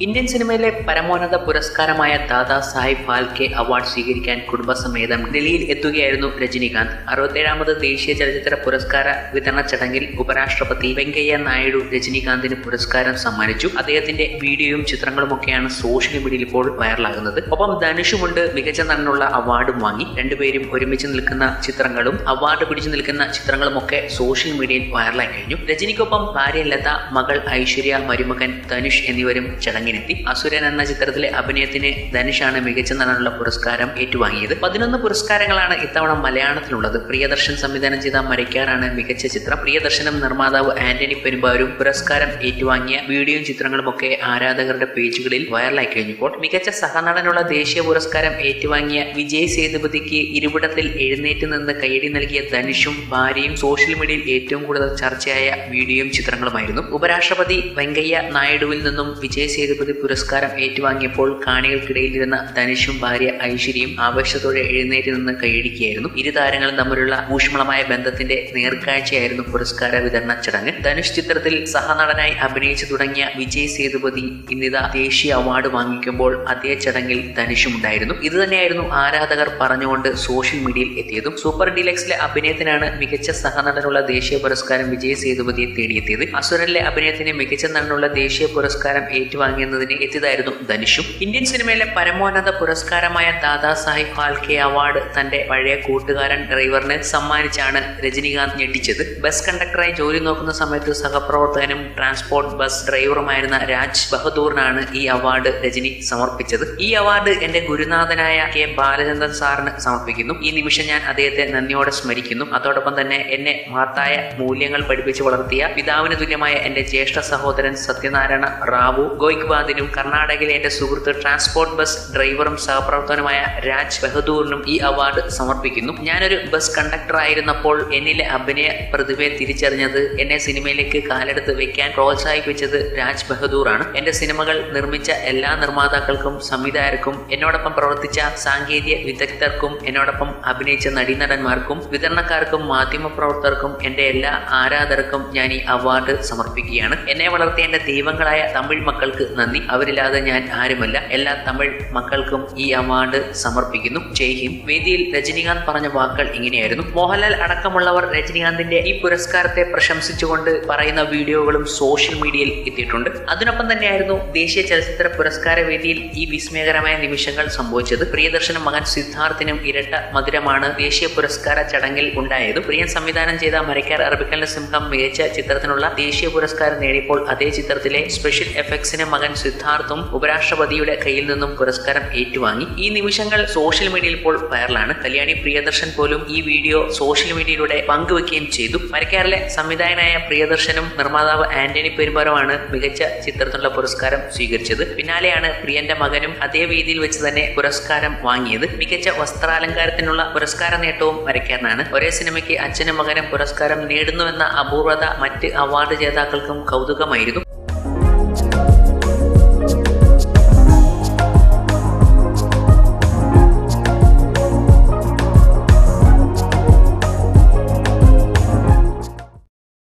Indian സിനിമയിലെ പരമോന്നത പുരസ്കാരമായ ദാദാ സാഹിബ് ഫാൽക്കെ അവാർഡ് സ്വീകരിക്കാൻ കുടുംബസമേതം ഡൽഹിയിൽ എത്തുകയായിരുന്നു രജനീകാന്ത് അറുപത്തേഴാമത് ദേശീയ ചലച്ചിത്ര പുരസ്കാര വിതരണ ചടങ്ങിൽ ഉപരാഷ്ട്രപതി വെങ്കയ്യ നായിഡു രജനീകാന്തിന് പുരസ്കാരം സമ്മാനിച്ചു അദ്ദേഹത്തിന്റെ വീഡിയോയും ചിത്രങ്ങളുമൊക്കെയാണ് സോഷ്യൽ മീഡിയയിൽ ഇപ്പോൾ വൈറലാകുന്നത് ഒപ്പം ധനുഷുമുണ്ട് മികച്ച നടനുള്ള അവാർഡും വാങ്ങി രണ്ടുപേരും ഒരുമിച്ച് നിൽക്കുന്ന ചിത്രങ്ങളും അവാർഡ് പിടിച്ചു നിൽക്കുന്ന ചിത്രങ്ങളുമൊക്കെ സോഷ്യൽ മീഡിയയിൽ വൈറലായി കഴിഞ്ഞു രജനിക്കൊപ്പം ഭാര്യ ലത മകൾ ഐശ്വര്യ മരുമകൻ ധനുഷ് എന്നിവരും ചടങ്ങിനെത്തി അസുരൻ എന്ന ചിത്രത്തിലെ അഭിനയത്തിന് ധനുഷാണ് മികച്ച നടനുള്ള പുരസ്കാരം ഏറ്റുവാങ്ങിയത് പതിനൊന്ന് പുരസ്കാരങ്ങളാണ് ഇത്തവണ മലയാളത്തിലുള്ളത് പ്രിയദർശൻ സംവിധാനം ചെയ്ത മരയ്ക്കാറാണ് മികച്ച ചിത്രം പ്രിയദർശനും നിർമ്മാതാവ് ആന്റണി പെരുമ്പാവരും പുരസ്കാരം ഏറ്റുവാങ്ങിയ വീഡിയോയും ചിത്രങ്ങളും ഒക്കെ ആരാധകരുടെ പേജുകളിൽ വൈറലായി കഴിഞ്ഞപ്പോൾ മികച്ച സഹനടനുള്ള ദേശീയ പുരസ്കാരം ഏറ്റുവാങ്ങിയ വിജയ് സേതുപതിക്ക് ഇരുപിടത്തിൽ എഴുന്നേറ്റ് നിന്ന് കൈയടി നൽകിയ ധനുഷും ഭാര്യയും സോഷ്യൽ മീഡിയയിൽ ഏറ്റവും കൂടുതൽ ചർച്ചയായ വീഡിയോയും ചിത്രങ്ങളുമായിരുന്നു ഉപരാഷ്ട്രപതി വെങ്കയ്യ നായിഡുവിൽ നിന്നും വിജയ് സേതുപതി പുരസ്കാരം ഏറ്റുവാങ്ങിയപ്പോൾ കാണികൾക്കിടയിലിരുന്ന ധനുഷും ഭാര്യ ഐശ്വര്യയും ആവേശത്തോടെ എഴുന്നേറ്റ് നിന്ന് കൈയടിക്കുകയായിരുന്നു ഇരു താരങ്ങളും തമ്മിലുള്ള ഊഷ്മളമായ ബന്ധത്തിന്റെ നേർക്കാഴ്ചയായിരുന്നു പുരസ്കാര വിതരണ ചടങ്ങ് ധനുഷ് ചിത്രത്തിൽ സഹനടനായി അഭിനയിച്ചു തുടങ്ങിയ വിജയ് സേതുപതി ഇന്നിതാ ദേശീയ അവാർഡ് വാങ്ങിക്കുമ്പോൾ അതേ ചടങ്ങിൽ ധനുഷും ഉണ്ടായിരുന്നു ഇത് തന്നെയായിരുന്നു ആരാധകർ പറഞ്ഞുകൊണ്ട് സോഷ്യൽ മീഡിയയിൽ എത്തിയതും സൂപ്പർ ഡീലക്സിലെ അഭിനയത്തിനാണ് മികച്ച സഹനടനുള്ള ദേശീയ പുരസ്കാരം വിജയ് സേതുപതിയെ തേടിയെത്തിയത് അസുരനിലെ അഭിനയത്തിന് മികച്ച നടനുള്ള ദേശീയ പുരസ്കാരം ഏറ്റുവാങ്ങിയതിന് എത്തിയതായിരുന്നു ധനുഷും ഇന്ത്യൻ സിനിമയിലെ പരമോന്നത പുരസ്കാരമായ ദാദാ സാഹിബ് ഫാൽക്കെ അവാർഡ് തന്റെ പഴയ കൂട്ടുകാരൻ ഡ്രൈവറിന് സമ്മാനിച്ചാണ് രജനീകാന്ത് ഞെട്ടിച്ചത് ബസ് കണ്ടക്ടറായി ജോലി നോക്കുന്ന സമയത്ത് സഹപ്രവർത്തകനും ട്രാൻസ്പോർട്ട് ബസ് ഡ്രൈവറുമായിരുന്ന രാജ് ബഹദൂറിനാണ് ഈ അവാർഡ് രജനി സമർപ്പിച്ചത് ഈ അവാർഡ് എന്റെ ഗുരുനാഥനായ കെ ബാലചന്ദ്രൻ സാറിന് സമർപ്പിക്കുന്നു ഈ നിമിഷം ഞാൻ അദ്ദേഹത്തെ നന്ദിയോടെ സ്മരിക്കുന്നു അതോടൊപ്പം തന്നെ എന്നെ മഹത്തായ മൂല്യങ്ങൾ പഠിപ്പിച്ച് വളർത്തിയ പിതാവിന് തുല്യമായ എന്റെ ജ്യേഷ്ഠ സഹോദരൻ സത്യനാരായണ റാവു ഗോയ്ക്ബാദിനും കർണാടകയിലെ എന്റെ സുഹൃത്ത് ട്രാൻസ്പോർട്ട് ബസ് ഡ്രൈവറും സഹപ്രവർത്തകനുമായ രാജ് ബഹദൂറിനും ഈ അവാർഡ് സമർപ്പിക്കുന്നു ഞാനൊരു ബസ് കണ്ടക്ടർ ആയിരുന്നപ്പോൾ എന്നിലെ അഭിനയ പ്രതിഭയെ തിരിച്ചറിഞ്ഞത് എന്നെ സിനിമയിലേക്ക് കാലെടുത്ത് വെക്കാൻ പ്രോത്സാഹിപ്പിച്ചത് രാജ് ബഹദൂർ ആണ് എന്റെ സിനിമകൾ നിർമ്മിച്ച എല്ലാ നിർമ്മാതാക്കൾക്കും സംവിധായകർക്കും എന്നോടൊപ്പം പ്രവർത്തിച്ച സാങ്കേതിക വിദഗ്ധർക്കും എന്നോടൊപ്പം അഭിനയിച്ച നടീനടന്മാർക്കും വിതരണക്കാർക്കും മാധ്യമപ്രവർത്തകർക്കും എന്റെ എല്ലാ ആരാധകർക്കും ഞാൻ ഈ അവാർഡ് സമർപ്പിക്കുകയാണ് എന്നെ വളർത്തിയ എന്റെ ദൈവങ്ങളായ തമിഴ് മക്കൾക്ക് നന്ദി അവരില്ലാതെ ഞാൻ ആരുമല്ല എല്ലാ തമിഴ് മക്കൾക്കും ഈ അവാർഡ് സമർപ്പിക്കുന്നു ജയ് ഹിന്ദ് വേദിയിൽ രജനീകാന്ത് പറഞ്ഞ വാക്കുകൾ ഇങ്ങനെയായിരുന്നു മോഹൻലാൽ അടക്കമുള്ളവർ രജനീകാന്തിന്റെ ഈ പുരസ്കാരത്തെ പ്രശംസിച്ചുകൊണ്ട് പറയുന്ന വീഡിയോകളും സോഷ്യൽ മീഡിയയിൽ എത്തിയിട്ടുണ്ട് അതിനൊപ്പം തന്നെയായിരുന്നു ദേശീയ ചലച്ചിത്ര പുരസ്കാര വേദിയിൽ ഈ വിസ്മയകരമായ നിമിഷങ്ങൾ സംഭവിച്ചത് പ്രിയദർശനും മകൻ സിദ്ധാർത്ഥിനും ഇരട്ട മധുരമാണ് ദേശീയ പുരസ്കാര ചടങ്ങിൽ ഉണ്ടായത് പ്രിയൻ സംവിധാനം ചെയ്ത മരക്കാർ അറബിക്കലിന്റെ സിംഹം മികച്ച ചിത്രത്തിനുള്ള ദേശീയ പുരസ്കാരം നേടിയപ്പോൾ അതേ ചിത്രത്തിലെ സ്പെഷ്യൽ എഫക്ട്സിന് മകൻ സിദ്ധാർത്ഥും ഉപരാഷ്ട്രപതിയുടെ കയ്യിൽ നിന്നും പുരസ്കാരം ഏറ്റുവാങ്ങി ഈ നിമിഷങ്ങൾ സോഷ്യൽ മീഡിയയിൽ ഇപ്പോൾ വൈറലാണ് കല്യാണി പ്രിയദർശൻ പോലും ഈ വീഡിയോ സോഷ്യൽ മീഡിയയിലൂടെ പങ്കുവെക്കുകയും ചെയ്തു മരക്കാരിലെ സംവിധായകനായ പ്രിയദർശനും നിർമ്മാതാവ് ആന്റണി പെരുമ്പാറുമാണ് മികച്ച ചിത്രത്തിനുള്ള പുരസ്കാരം സ്വീകരിച്ചത് പിന്നാലെയാണ് പ്രിയന്റെ മകനും അതേ വേദിയിൽ വെച്ച് തന്നെ പുരസ്കാരം വാങ്ങിയത് മികച്ച വസ്ത്രാലങ്കാരത്തിനുള്ള പുരസ്കാര നേട്ടവും മരക്കാരനാണ് ഒരേ സിനിമയ്ക്ക് അച്ഛനും മകനും പുരസ്കാരം നേടുന്നുവെന്ന അപൂർവത മറ്റ് അവാർഡ് ജേതാക്കൾക്കും കൗതുകമായിരുന്നു